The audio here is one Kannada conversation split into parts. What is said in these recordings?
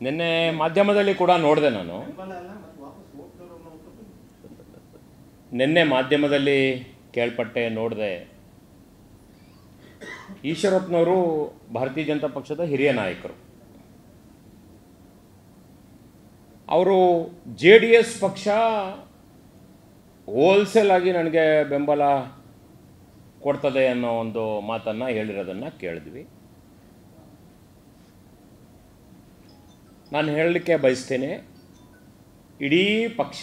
ನಿನ್ನೆ ಮಾಧ್ಯಮದಲ್ಲಿ ಕೂಡ ನೋಡಿದೆ ನಾನು ನಿನ್ನೆ ಮಾಧ್ಯಮದಲ್ಲಿ ಕೇಳ್ಪಟ್ಟೆ ನೋಡಿದೆ ಈಶ್ವರಪ್ಪನವರು ಭಾರತೀಯ ಜನತಾ ಪಕ್ಷದ ಹಿರಿಯ ನಾಯಕರು ಅವರು ಜೆ ಡಿ ಎಸ್ ಪಕ್ಷ ಹೋಲ್ಸೇಲ್ ಆಗಿ ನನಗೆ ಬೆಂಬಲ ಕೊಡ್ತದೆ ಅನ್ನೋ ಒಂದು ಮಾತನ್ನು ಹೇಳಿರೋದನ್ನು ಕೇಳಿದ್ವಿ ನಾನು ಹೇಳಲಿಕ್ಕೆ ಬಯಸ್ತೇನೆ ಇಡೀ ಪಕ್ಷ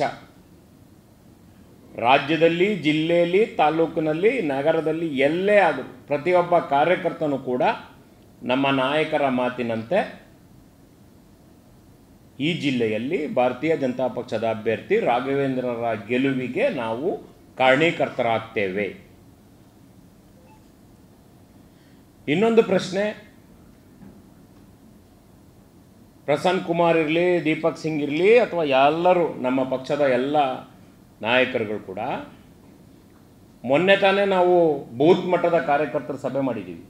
ರಾಜ್ಯದಲ್ಲಿ ಜಿಲ್ಲೆಯಲ್ಲಿ ತಾಲೂಕಿನಲ್ಲಿ ನಗರದಲ್ಲಿ ಎಲ್ಲೇ ಆದರೂ ಪ್ರತಿಯೊಬ್ಬ ಕಾರ್ಯಕರ್ತನೂ ಕೂಡ ನಮ್ಮ ನಾಯಕರ ಮಾತಿನಂತೆ ಈ ಜಿಲ್ಲೆಯಲ್ಲಿ ಭಾರತೀಯ ಜನತಾ ಪಕ್ಷದ ಅಭ್ಯರ್ಥಿ ರಾಘವೇಂದ್ರರ ಗೆಲುವಿಗೆ ನಾವು ಕಾರಣೀಕರ್ತರಾಗ್ತೇವೆ ಇನ್ನೊಂದು ಪ್ರಶ್ನೆ ಪ್ರಸನ್ನ ಕುಮಾರ್ ಇರಲಿ ದೀಪಕ್ ಸಿಂಗ್ ಇರಲಿ ಅಥವಾ ಎಲ್ಲರೂ ನಮ್ಮ ಪಕ್ಷದ ಎಲ್ಲ ನಾಯಕರುಗಳು ಕೂಡ ಮೊನ್ನೆ ತಾನೇ ನಾವು ಬೂತ್ ಮಟ್ಟದ ಕಾರ್ಯಕರ್ತರ ಸಭೆ ಮಾಡಿದ್ದೀವಿ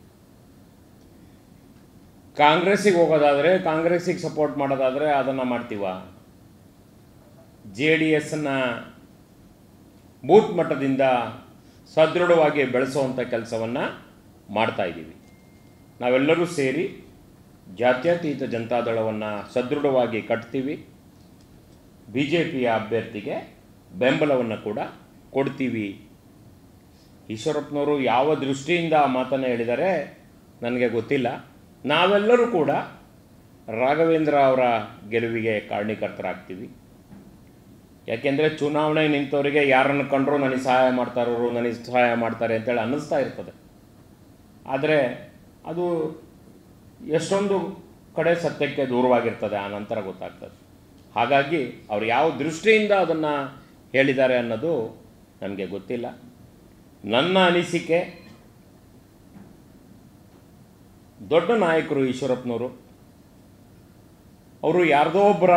ಕಾಂಗ್ರೆಸ್ಸಿಗೆ ಹೋಗೋದಾದರೆ ಕಾಂಗ್ರೆಸ್ಸಿಗೆ ಸಪೋರ್ಟ್ ಮಾಡೋದಾದರೆ ಅದನ್ನು ಮಾಡ್ತೀವ ಜೆ ಡಿ ಎಸ್ಸನ್ನು ಬೂತ್ ಮಟ್ಟದಿಂದ ಸದೃಢವಾಗಿ ಬೆಳೆಸುವಂಥ ಕೆಲಸವನ್ನು ಮಾಡ್ತಾ ಇದ್ದೀವಿ ನಾವೆಲ್ಲರೂ ಸೇರಿ ಜಾತ್ಯತೀತ ಜನತಾದಳವನ್ನು ಸದೃಢವಾಗಿ ಕಟ್ತೀವಿ ಬಿ ಜೆ ಪಿಯ ಅಭ್ಯರ್ಥಿಗೆ ಬೆಂಬಲವನ್ನು ಕೂಡ ಕೊಡ್ತೀವಿ ಈಶ್ವರಪ್ಪನವರು ಯಾವ ದೃಷ್ಟಿಯಿಂದ ಆ ಮಾತನ್ನು ಹೇಳಿದ್ದಾರೆ ನನಗೆ ಗೊತ್ತಿಲ್ಲ ನಾವೆಲ್ಲರೂ ಕೂಡ ರಾಘವೇಂದ್ರ ಅವರ ಗೆಲುವಿಗೆ ಕಾರಣೀಕರ್ತರಾಗ್ತೀವಿ ಯಾಕೆಂದರೆ ಚುನಾವಣೆ ನಿಂತವರಿಗೆ ಯಾರನ್ನು ಕಂಡ್ರೂ ನನಗೆ ಸಹಾಯ ಮಾಡ್ತಾರೋರು ನನಗೆ ಸಹಾಯ ಮಾಡ್ತಾರೆ ಅಂತೇಳಿ ಅನ್ನಿಸ್ತಾ ಇರ್ತದೆ ಆದರೆ ಅದು ಎಷ್ಟೊಂದು ಕಡೆ ಸತ್ಯಕ್ಕೆ ದೂರವಾಗಿರ್ತದೆ ಆ ನಂತರ ಗೊತ್ತಾಗ್ತದೆ ಹಾಗಾಗಿ ಅವ್ರು ಯಾವ ದೃಷ್ಟಿಯಿಂದ ಅದನ್ನು ಹೇಳಿದ್ದಾರೆ ಅನ್ನೋದು ನನಗೆ ಗೊತ್ತಿಲ್ಲ ನನ್ನ ಅನಿಸಿಕೆ ದೊಡ್ಡ ನಾಯಕರು ಈಶ್ವರಪ್ಪನವರು ಅವರು ಯಾರ್ದೋ ಒಬ್ಬರ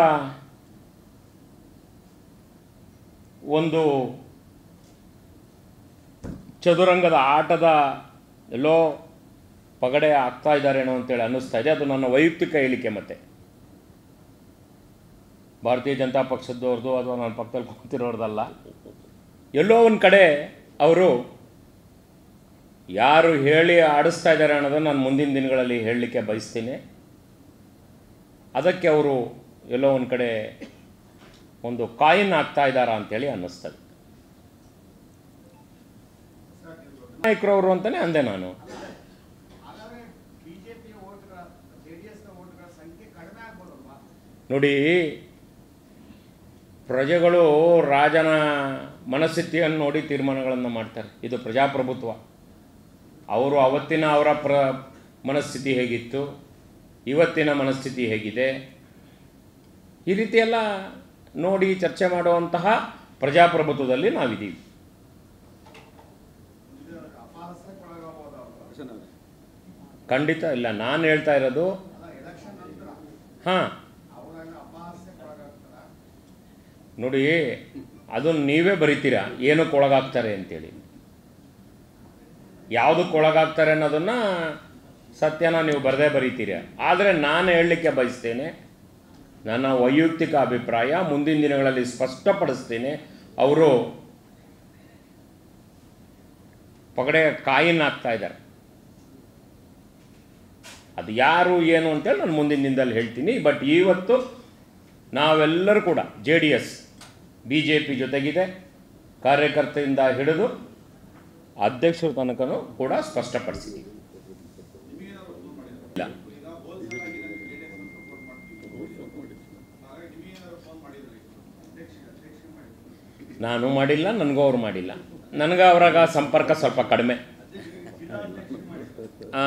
ಒಂದು ಚದುರಂಗದ ಆಟದ ಎಲ್ಲೋ ಪಗಡೆ ಆಗ್ತಾ ಇದ್ದಾರೇನೋ ಅಂತೇಳಿ ಅನ್ನಿಸ್ತಾ ಇದೆ ಅದು ನನ್ನ ವೈಯಕ್ತಿಕ ಹೇಳಿಕೆ ಮತ್ತೆ ಭಾರತೀಯ ಜನತಾ ಪಕ್ಷದವ್ರದ್ದು ಅಥವಾ ನನ್ನ ಪಕ್ಕದಲ್ಲಿ ಕೂತಿರೋರ್ದಲ್ಲ ಎಲ್ಲೋ ಒಂದು ಕಡೆ ಅವರು ಯಾರು ಹೇಳಿ ಆಡಿಸ್ತಾ ಇದ್ದಾರೆ ಅನ್ನೋದನ್ನು ನಾನು ಮುಂದಿನ ದಿನಗಳಲ್ಲಿ ಹೇಳಲಿಕ್ಕೆ ಬಯಸ್ತೀನಿ ಅದಕ್ಕೆ ಅವರು ಎಲ್ಲೋ ಒಂದು ಕಡೆ ಒಂದು ಕಾಯಿನ್ ಆಗ್ತಾ ಇದ್ದಾರಾ ಅಂತೇಳಿ ಅನ್ನಿಸ್ತದೆ ನಾಯಕರವರು ಅಂತಲೇ ಅಂದೆ ನಾನು ಹಾಗಾದ್ರೆ ಬಿಜೆಪಿಯ ಓಟ್ಗಳ ಜೆಡಿಎಸ್ನ ಓಟ್ಗಳ ಸಂಖ್ಯೆ ಕಡಿಮೆ ಆಗ್ಬೋದಲ್ವಾ ನೋಡಿ ಪ್ರಜೆಗಳು ರಾಜನ ಮನಸ್ಥಿತಿಯನ್ನು ನೋಡಿ ತೀರ್ಮಾನಗಳನ್ನು ಮಾಡ್ತಾರೆ ಇದು ಪ್ರಜಾಪ್ರಭುತ್ವ ಅವರು ಅವತ್ತಿನ ಅವರ ಪ್ರ ಮನಸ್ಥಿತಿ ಹೇಗಿತ್ತು ಇವತ್ತಿನ ಮನಸ್ಥಿತಿ ಹೇಗಿದೆ ಈ ರೀತಿ ಎಲ್ಲ ನೋಡಿ ಚರ್ಚೆ ಮಾಡುವಂತಹ ಪ್ರಜಾಪ್ರಭುತ್ವದಲ್ಲಿ ನಾವಿದ್ದೀವಿ ಇದು ಅಪಹಾಸ್ಯಕ್ಕೆ ಒಳಗಾಗ್ಬೋದಲ್ವಾ ಖಂಡಿತ ಇಲ್ಲ ನಾನು ಹೇಳ್ತಾ ಇರೋದು ಅಲ್ಲ ಎಲೆಕ್ಷನ್ ನಂತರ ಹಾಂ ಅವರನ್ನು ಅಪಹಾಸ್ಯಕ್ಕೆ ಒಳಗಾಗ್ತಾರ ನೋಡಿ ಅದನ್ನು ನೀವೇ ಬರಿತೀರಾ ಏನಕ್ಕೆ ಒಳಗಾಗ್ತಾರೆ ಅಂತೇಳಿ ಯಾವುದಕ್ಕೆ ಒಳಗಾಗ್ತಾರೆ ಅನ್ನೋದನ್ನು ಸತ್ಯನ ನೀವು ಬರದೇ ಬರೀತೀರ ಆದರೆ ನಾನು ಹೇಳಲಿಕ್ಕೆ ಬಯಸ್ತೇನೆ ನನ್ನ ವೈಯಕ್ತಿಕ ಅಭಿಪ್ರಾಯ ಮುಂದಿನ ದಿನಗಳಲ್ಲಿ ಸ್ಪಷ್ಟಪಡಿಸ್ತೇನೆ ಅವರು ಪಗಡೆ ಕಾಯಿನ್ ಹಾಕ್ತಾ ಇದ್ದಾರೆ ಅದು ಯಾರು ಏನು ಅಂತೇಳಿ ನಾನು ಮುಂದಿನ ದಿನದಲ್ಲಿ ಹೇಳ್ತೀನಿ ಬಟ್ ಇವತ್ತು ನಾವೆಲ್ಲರೂ ಕೂಡ J D S B J P ಜೊತೆಗಿದೆ ಕಾರ್ಯಕರ್ತರಿಂದ ಹಿಡಿದು ಅಧ್ಯಕ್ಷರ ತನಕನೂ ಕೂಡ ಸ್ಪಷ್ಟಪಡಿಸಿದ್ದೀವಿ ಇಲ್ಲ ನಾನು ಮಾಡಿಲ್ಲ ನನಗೂ ಅವ್ರು ಮಾಡಿಲ್ಲ ನನಗೆ ಅವ್ರಾಗ ಸಂಪರ್ಕ ಸ್ವಲ್ಪ ಕಡಿಮೆ ಆ?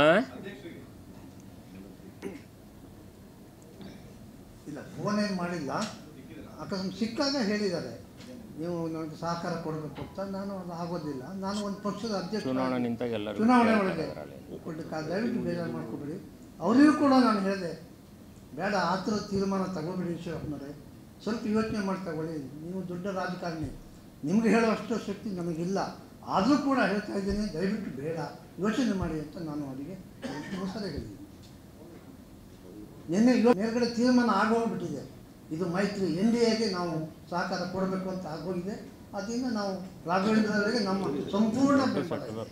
ಇಲ್ಲ ಫೋನ್ ಏನು ಮಾಡಿಲ್ಲ ಅಕಸ್ಮಾತ್ ಸಿಕ್ಕಾಗ ಹೇಳಿದ್ದಾರೆ ನೀವು ನನಗೆ ಸಹಕಾರ ಕೊಡಬೇಕು ಅಂತ ನಾನು ಅದು ಆಗೋದಿಲ್ಲ ನಾನು ಒಂದು ಪಕ್ಷದ ಅಧ್ಯಕ್ಷ ಚುನಾವಣೆ ನಿಂತಾಗ ಎಲ್ಲರೂ ಚುನಾವಣೆ ಕೇಳ್ತಾರೆ ಒಳಗೆ ಅದರಲ್ಲಿ. ಕೊಟ್ಟು ಕಾ- ದಯವಿಟ್ಟು ಬೇಜಾರು ಮಾಡ್ಕೊಬೇಡಿ ಅವರಿಗೂ ಕೂಡ ನಾನು ಹೇಳಿದೆ ಬೇಡ ಆ ಥರ ತೀರ್ಮಾನ ತಗೋಬೇಡಿ ಈಶ್ವರಪ್ಪನವರೇ ಸ್ವಲ್ಪ ಯೋಚನೆ ಮಾಡಿ ತಗೊಳ್ಳಿ ನೀವು ದೊಡ್ಡ ರಾಜಕಾರಣಿ ನಿಮ್ಗೆ ಹೇಳುವಷ್ಟು ಶಕ್ತಿ ನಮಗಿಲ್ಲ ಆದರೂ ಕೂಡ ಹೇಳ್ತಾ ಇದ್ದೀನಿ ದಯವಿಟ್ಟು ಬೇಡ ಯೋಚನೆ ಮಾಡಿ ಅಂತ ನಾನು ಅವರಿಗೆ ಮೂರು ಸಲ ಹೇಳಿದ್ದೀನಿ ನಿನ್ನೆ ಇವ- ಮೇಲ್ಗಡೆ ತೀರ್ಮಾನ ಆಗೋಗ್ಬಿಟ್ಟಿದೆ ಇದು ಮೈತ್ರಿ ಎನ್ ಡಿ ಎಗೆ ನಾವು ಸಹಕಾರ ಕೊಡಬೇಕು ಅಂತ ಆಗೋಗಿದೆ ಅದರಿಂದ ನಾವು ರಾಘವೇಂದ್ರ ಅವರಿಗೆ ನಮ್ಮ ಸಂಪೂರ್ಣ ಬೆಂಬಲ ಇದೆ.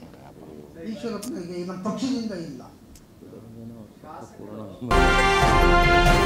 ಈಶ್ವರಪ್ಪನಿಗೆ ನಮ್ಮ ಪಕ್ಷದಿಂದ ಇಲ್ಲ ಶಾಸಕರು